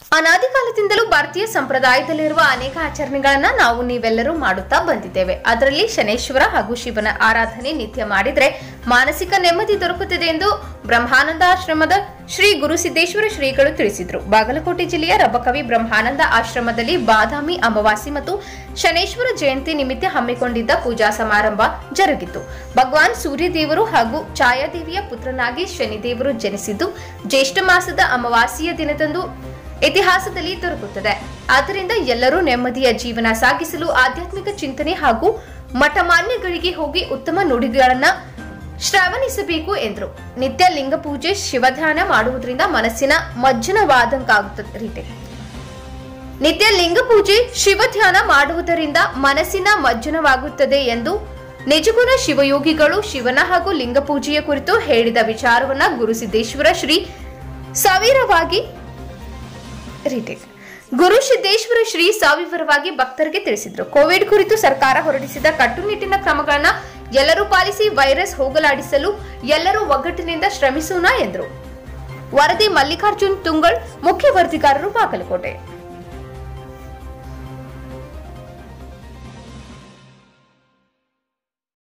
ಅನಾದಿ ಕಾಲದಿಂದಲೂ ಭಾರತೀಯ ಸಂಪ್ರದಾಯದಲ್ಲಿರುವ ಅನೇಕ ಆಚರಣೆಗಳನ್ನ ನಾವು ನೀವೆಲ್ಲರೂ ಮಾಡುತ್ತಾ ಬಂದಿದ್ದೇವೆ ಅದರಲ್ಲಿ ಶನೇಶ್ವರ ಹಾಗೂ ಶಿವನ ಆರಾಧನೆ ನಿತ್ಯ ಮಾಡಿದ್ರೆ ಮಾನಸಿಕ ನೆಮ್ಮದಿ ದೊರಕುತ್ತದೆ ಎಂದು ಬ್ರಹ್ಮಾನಂದ ಆಶ್ರಮದ ಶ್ರೀ ಗುರುಸಿದ್ದೇಶ್ವರ ಶ್ರೀಗಳು ತಿಳಿಸಿದರು ಬಾಗಲಕೋಟೆ ಜಿಲ್ಲೆಯ ರಬಕವಿ ಬ್ರಹ್ಮಾನಂದ ಆಶ್ರಮದಲ್ಲಿ ಬಾದಾಮಿ ಅಮಾವಾಸ್ಯೆ ಮತ್ತು ಶನೇಶ್ವರ ಜಯಂತಿ ನಿಮಿತ್ತ ಹಮ್ಮಿಕೊಂಡಿದ್ದ ಪೂಜಾ ಸಮಾರಂಭ ಜರುಗಿತು ಭಗವಾನ್ ಸೂರ್ಯದೇವರು ಹಾಗೂ ಛಾಯಾದೇವಿಯ ಪುತ್ರನಾಗಿ ಶನಿದೇವರು ಜನಿಸಿದ್ದು ಜ್ಯೇಷ್ಠ ಮಾಸದ ಅಮಾವಾಸ್ಯೆಯ ದಿನದಂದು ಇತಿಹಾಸದಲ್ಲಿ ದೊರಕುತ್ತದೆ ಆದ್ದರಿಂದ ಎಲ್ಲರೂ ನೆಮ್ಮದಿಯ ಜೀವನ ಸಾಗಿಸಲು ಆಧ್ಯಾತ್ಮಿಕ ಚಿಂತನೆ ಹಾಗೂ ಮಠಮಾನ್ಯಗಳಿಗೆ ಹೋಗಿ ಉತ್ತಮ ನುಡಿಗಳನ್ನ ಶ್ರವಣಿಸಬೇಕು ಎಂದರು ನಿತ್ಯ ಲಿಂಗ ಪೂಜೆ ಶಿವಧ್ಯಾನ ಮಾಡುವುದರಿಂದ ಮನಸ್ಸಿನ ಮಜ್ಜನವಾದಂಕಾಗುತ್ತದೆ ರೀತಿ ನಿತ್ಯ ಲಿಂಗ ಪೂಜೆ ಶಿವಧ್ಯಾನ ಮಾಡುವುದರಿಂದ ಮನಸ್ಸಿನ ಮಜ್ಜನವಾಗುತ್ತದೆ ಎಂದು ನಿಜಗುಣ ಶಿವಯೋಗಿಗಳು ಶಿವನ ಹಾಗೂ ಲಿಂಗ ಪೂಜೆಯ ಕುರಿತು ಹೇಳಿದ ವಿಚಾರವನ್ನ ಗುರುಸಿದ್ದೇಶ್ವರ ಶ್ರೀ ಸಾವಿರವಾಗಿ ರೀಟೇಕ್ ಗುರು ಸಿದ್ದೇಶ್ವರ ಶ್ರೀ ಸವಿವರವಾಗಿ ಭಕ್ತರಿಗೆ ತಿಳಿಸಿದರು ಕೋವಿಡ್ ಕುರಿತು ಸರ್ಕಾರ ಹೊರಡಿಸಿದ ಕಟ್ಟುನಿಟ್ಟಿನ ಕ್ರಮಗಳನ್ನ ಎಲ್ಲರೂ ಪಾಲಿಸಿ ವೈರಸ್ ಹೋಗಲಾಡಿಸಲು ಎಲ್ಲರೂ ಒಗ್ಗಟ್ಟಿನಿಂದ ಶ್ರಮಿಸೋಣ ಎಂದರು ವರದಿ ಮಲ್ಲಿಕಾರ್ಜುನ್ ತುಂಗಳ್ ಮುಖ್ಯ ವರದಿಗಾರರು ಬಾಗಲಕೋಟೆ